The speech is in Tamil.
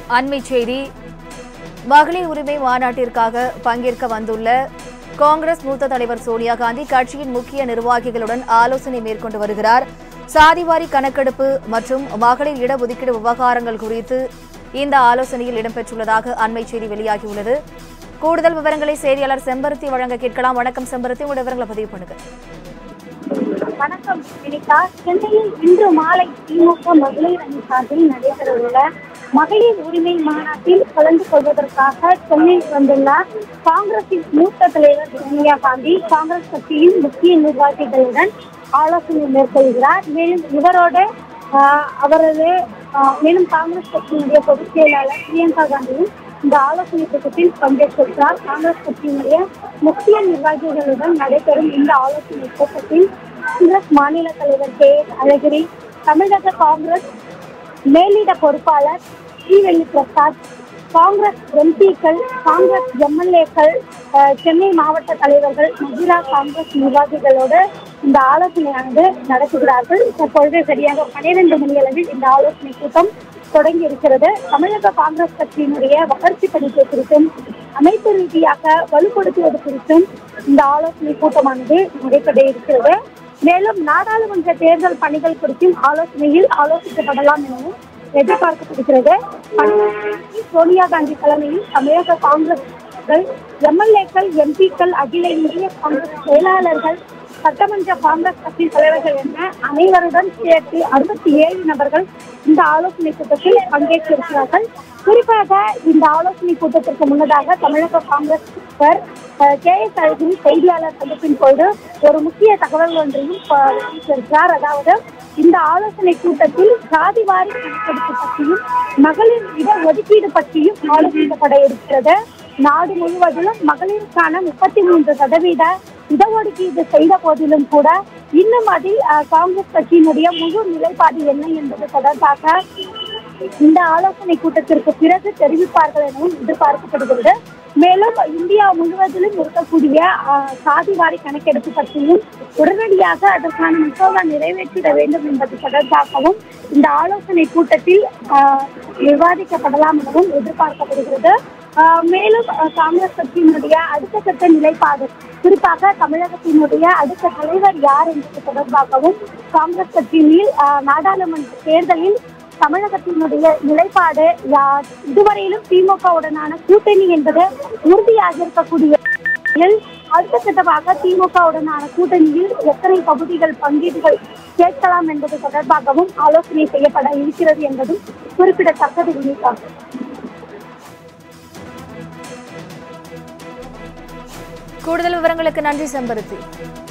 அண்மை செய்தி மகளிர் உரிமை மாநாட்டிற்காக பங்கேற்க வந்துள்ள காங்கிரஸ் மூத்த தலைவர் சோனியா காந்தி கட்சியின் முக்கிய நிர்வாகிகளுடன் ஆலோசனை மேற்கொண்டு வருகிறார் சாதிவாரி கணக்கெடுப்பு மற்றும் மகளிர் இடஒதுக்கீடு விவகாரங்கள் குறித்து இந்த ஆலோசனையில் இடம்பெற்றுள்ளதாக அண்மை செய்தி வெளியாகியுள்ளது கூடுதல் விவரங்களை செய்தியாளர் செம்பருத்தி வழங்க கேட்கலாம் வணக்கம் செம்பருத்தி உங்களுடைய விவரங்களை பதிவு பண்ணுங்க வணக்கம் வினிதா சென்னையில் இன்று மாலை திமுக மகளிர் அணி சார்பில் நடைபெறவுள்ள மகளிர் உரிமை மாநாட்டில் கலந்து கொள்வதற்காக சென்னை வந்துள்ள காங்கிரசின் மூத்த தலைவர் சோனியா காந்தி காங்கிரஸ் கட்சியின் முக்கிய நிர்வாகிகளுடன் ஆலோசனை மேற்கொள்கிறார் மேலும் இவரோடு ஆஹ், அவரது ஆஹ், மேலும் காங்கிரஸ் கட்சியினுடைய பொதுச் செயலாளர் பிரியங்கா காந்தியும் இந்த ஆலோசனை கூட்டத்தில் பங்கேற்றிருக்கிறார் காங்கிரஸ் கட்சியினுடைய முக்கிய நிர்வாகிகளுடன் நடைபெறும் இந்த ஆலோசனை கூட்டத்தில் காங்கிரஸ் மாநில தலைவர் கே எஸ் அழகிரி தமிழக காங்கிரஸ் மேலிட பொறுப்பாளர் ஸ்ரீவெள்ளி பிரசாத் காங்கிரஸ் எம்பிக்கள் காங்கிரஸ் எம்எல்ஏக்கள் சென்னை மாவட்ட தலைவர்கள் மகிழா காங்கிரஸ் நிர்வாகிகளோடு இந்த ஆலோசனையானது நடத்துகிறார்கள் தற்பொழுது சரியாக பன்னிரண்டு மணி அளவில் இந்த ஆலோசனை கூட்டம் தொடங்கி இருக்கிறது தமிழக காங்கிரஸ் கட்சியினுடைய வளர்ச்சி பணிகள் குறித்தும் அமைப்பு ரீதியாக வலுப்படுத்துவது குறித்தும் இந்த ஆலோசனை கூட்டமானது நடைபெற இருக்கிறது மேலும் நாடாளுமன்ற தேர்தல் பணிகள் குறித்தும் ஆலோசனையில் ஆலோசிக்கப்படலாம் எனவும் எதிர்பார்க்கப்படுகிறது பணியாளர்கள் சோனியா காந்தி தலைமையில் தமிழக காங்கிரஸ் எம்எல்ஏக்கள் எம்பிக்கள் அகில இந்திய காங்கிரஸ் செயலாளர்கள் சட்டமன்ற காங்கிரஸ் கட்சி தலைவர்கள் என அனைவருடன் சேர்த்து அறுபத்தி ஏழு நபர்கள் இந்த ஆலோசனை கூட்டத்தில் பங்கேற்றிருக்கிறார்கள் குறிப்பாக இந்த ஆலோசனை கூட்டத்திற்கு முன்னதாக தமிழக காங்கிரஸ் தலைவர், அஹ், கே எஸ் அழகிரி செய்தியாளர் சந்திப்பின் போது ஒரு முக்கிய தகவல் ஒன்றையும் ப- வெளியிட்டிருக்கிறார் அதாவது இந்த ஆலோசனை கூட்டத்தில் சாதிவாரி கணக்கெடுப்பு பற்றியும் மகளிர் இட ஒதுக்கீடு பற்றியும் ஆலோசிக்கப்பட இருக்கிறது நாடு முழுவதிலும் மகளிருக்கான முப்பத்தி மூன்று சதவீத இடஒதுக்கீடு செய்த போதிலும் கூட இன்னும் அதில் அஹ், காங்கிரஸ் கட்சியினுடைய முழு நிலைப்பாடு என்ன என்பது தொடர்பாக இந்த ஆலோசனை கூட்டத்திற்கு பிறகு தெரிவிப்பார்கள் எனவும் எதிர்பார்க்கப்படுகிறது மேலும் இந்தியா முழுவதிலும் இருக்கக்கூடிய அஹ், சாதிவாரி கணக்கெடுப்பு பற்றியும் உடனடியாக அதற்கான மசோதா நிறைவேற்றிட வேண்டும் என்பது தொடர்பாகவும் இந்த ஆலோசனை கூட்டத்தில் அஹ், விவாதிக்கப்படலாம் எனவும் எதிர்பார்க்கப்படுகிறது அஹ், மேலும் அஹ், காங்கிரஸ் கட்சியினுடைய அடுத்த கட்ட நிலைப்பாடு குறிப்பாக தமிழகத்தினுடைய அடுத்த தலைவர் யார் என்பது தொடர்பாகவும் காங்கிரஸ் கட்சியில் அஹ், நாடாளுமன்ற தேர்தலில் தமிழகத்தினுடைய நிலைப்பாடு யா- இதுவரையிலும் திமுகவுடனான கூட்டணி என்பது உறுதியாக இருக்கக்கூடிய நிலையில் அடுத்த கட்டமாக திமுகவுடனான கூட்டணியில் எத்தனை பகுதிகள் பங்கீடுகள் கேட்கலாம் என்பது தொடர்பாகவும் ஆலோசனை செய்யப்பட இருக்கிறது என்பதும் குறிப்பிடத்தக்கது வினிதா கூடுதல் விவரங்களுக்கு நன்றி செம்பருத்தி